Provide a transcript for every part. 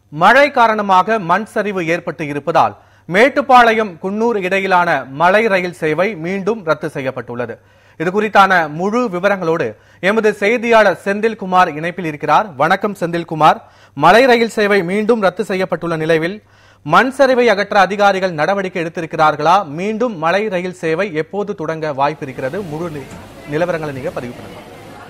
மழை காரணமாக மண் சரிவு ஏற்பட்டு இருப்பதால் மேட்டுப்பாளையம் குன்னூர் இடையிலான மலை ரயில் சேவை மீண்டும் ரத்து செய்யப்பட்டுள்ளது இது குறித்தான முழு விவரங்களோடு எமது செய்தியாளர் செந்தில்குமார் இணைப்பில் இருக்கிறார் வணக்கம் செந்தில்குமார் மலை ரயில் சேவை மீண்டும் ரத்து செய்யப்பட்டுள்ள நிலையில் மண் சரிவை அகற்ற அதிகாரிகள் நடவடிக்கை எடுத்திருக்கிறார்களா மீண்டும் மலை ரயில் சேவை எப்போது தொடங்க வாய்ப்பு இருக்கிறது முழு நி- நிலவரங்களை நீங்க பதிவு பண்ணுங்க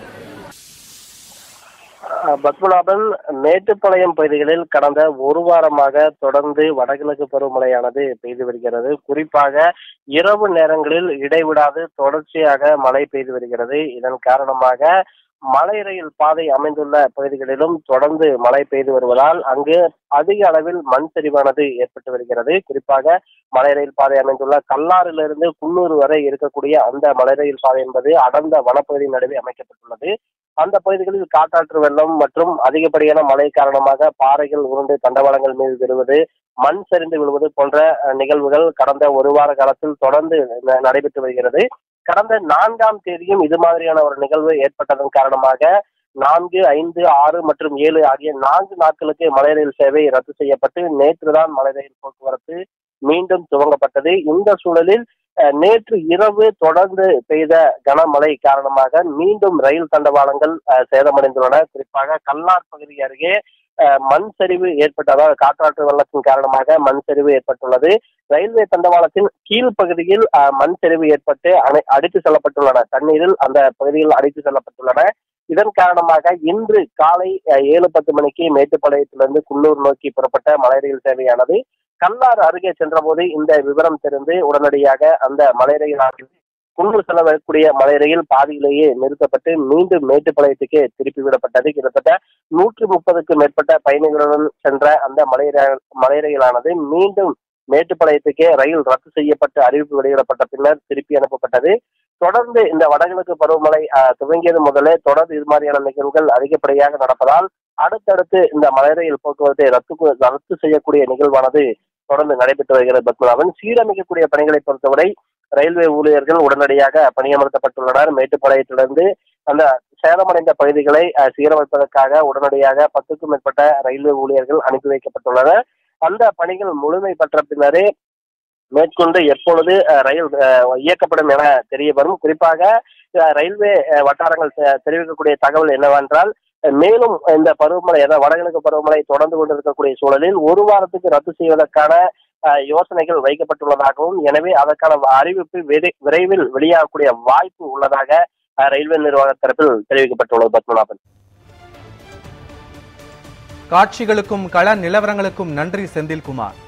அஹ் பத்மநாபன் மேட்டுப்பாளையம் பகுதிகளில் கடந்த ஒரு வாரமாக தொடர்ந்து வடகிழக்கு பருவமழையானது பெய்து வருகிறது குறிப்பாக இரவு நேரங்களில் இடைவிடாது தொடர்ச்சியாக மழை பெய்து வருகிறது இதன் காரணமாக மலை ரயில் பாதை அமைந்துள்ள பகுதிகளிலும் தொடர்ந்து மழை பெய்து வருவதால் அங்கு அதிக அளவில் மண் சரிவானது ஏற்பட்டு வருகிறது குறிப்பாக மலை ரயில் பாதை அமைந்துள்ள கல்லாறிலிருந்து குன்னூர் வரை இருக்கக்கூடிய அந்த மலை ரயில் பாதை என்பது அடர்ந்த வனப்பகுதி நடுவே அமைக்கப்பட்டுள்ளது அந்த பகுதிகளில் காட்டாற்று வெள்ளம் மற்றும் அதிகப்படியான மழை காரணமாக பாறைகள் உருண்டு தண்டவாளங்கள் மீது விழுவது மண் சரிந்து விழுவது போன்ற அஹ், நிகழ்வுகள் கடந்த ஒரு வார காலத்தில் தொடர்ந்து ந- நடைபெற்று வருகிறது கடந்த நான்காம் தேதியும் இது மாதிரியான ஒரு நிகழ்வு ஏற்பட்டதன் காரணமாக நான்கு ஐந்து ஆறு மற்றும் ஏழு ஆகிய நான்கு நாட்களுக்கு மலை ரயில் சேவை ரத்து செய்யப்பட்டு நேற்றுதான் மலை ரயில் போக்குவரத்து மீண்டும் துவங்கப்பட்டது இந்த சூழலில் அஹ், நேற்று இரவு தொடர்ந்து பெய்த கனமழை காரணமாக மீண்டும் ரயில் தண்டவாளங்கள் அஹ், சேதமடைந்துள்ளன குறிப்பாக கல்லார் பகுதி அருகே அஹ், மண் சரிவு ஏற்பட்ட அதாவது காற்றாற்று வெள்ளத்தின் காரணமாக மண் சரிவு ஏற்பட்டுள்ளது ரயில்வே தண்டவாளத்தின் கீழ்ப்பகுதியில் அஹ், மண் சரிவு ஏற்பட்டு அணை அடித்து செல்லப்பட்டுள்ளன தண்ணீரில் அந்த பகுதியில் அடித்து செல்லப்பட்டுள்ளன இதன் காரணமாக இன்று காலை அஹ், ஏழு பத்து மணிக்கு மேட்டுப்பாளையத்திலிருந்து குன்னூர் நோக்கி புறப்பட்ட மலை ரயில் சேவையானது கல்லாறு அருகே சென்றபோது இந்த விவரம் தெரிந்து உடனடியாக அந்த மலை ரயில் ஆனது குன்னூர் செல்ல வரக்கூடிய மலை ரயில் பாதியிலேயே நிறுத்தப்பட்டு மீண்டும் மேட்டுப்பாளையத்துக்கு திருப்பி விடப்பட்டது கிட்டத்தட்ட நூற்றி முப்பதுக்கும் மேற்பட்ட பயணிகளுடன் சென்ற அந்த மலை ரயில் மலை ரயிலானது மீண்டும் மேட்டுப்பாளையத்துக்கே ரயில் ரத்து செய்யப்பட்டு அறிவிப்பு வெளியிடப்பட்ட பின்னர் திருப்பி அனுப்பப்பட்டது தொடர்ந்து இந்த வடகிழக்கு பருவமழை அஹ், துவங்கியது முதலே தொடர்ந்து இது மாதிரியான நிகழ்வுகள் அதிகப்படியாக நடப்பதால் அடுத்தடுத்து இந்த மலை ரயில் போக்குவரத்தை ரத்து கு- ரத்து செய்யக்கூடிய நிகழ்வானது தொடர்ந்து நடைபெற்று வருகிறது பத்மநாபன் சீரமைக்கக்கூடிய பணிகளை பொறுத்தவரை ரயில்வே ஊழியர்கள் உடனடியாக பணியமர்த்தப்பட்டுள்ளனர் மேட்டுப்பாளையத்திலிருந்து அந்த சேதமடைந்த பகுதிகளை அஹ், சீரமைப்பதற்காக உடனடியாக பத்துக்கும் மேற்பட்ட ரயில்வே ஊழியர்கள் அனுப்பி வைக்கப்பட்டுள்ளனர் அந்த பணிகள் முழுமை பெற்ற பின்னரே மேற்கொண்டு எப்பொழுது அஹ், ரயில் அஹ், இயக்கப்படும் என தெரிய வரும் குறிப்பாக அஹ், ரயில்வே அஹ், வட்டாரங்கள் தெ- தெரிவிக்கக்கூடிய தகவல் என்னவென்றால் அஹ், மேலும் இந்த பருவமழை அதாவது வடகிழக்கு பருவமழை தொடர்ந்து கொண்டிருக்கக்கூடிய சூழலில் ஒரு வாரத்துக்கு ரத்து செய்வதற்கான அஹ், யோசனைகள் வைக்கப்பட்டுள்ளதாகவும் எனவே அதற்கான அறிவிப்பு விரை- விரைவில் வெளியாகக்கூடிய வாய்ப்பு உள்ளதாக அஹ், ரயில்வே நிர்வாக தரப்பில் தெரிவிக்கப்பட்டுள்ளது பத்மநாபன் காட்சிகளுக்கும் கள நிலவரங்களுக்கும் நன்றி செந்தில்குமார்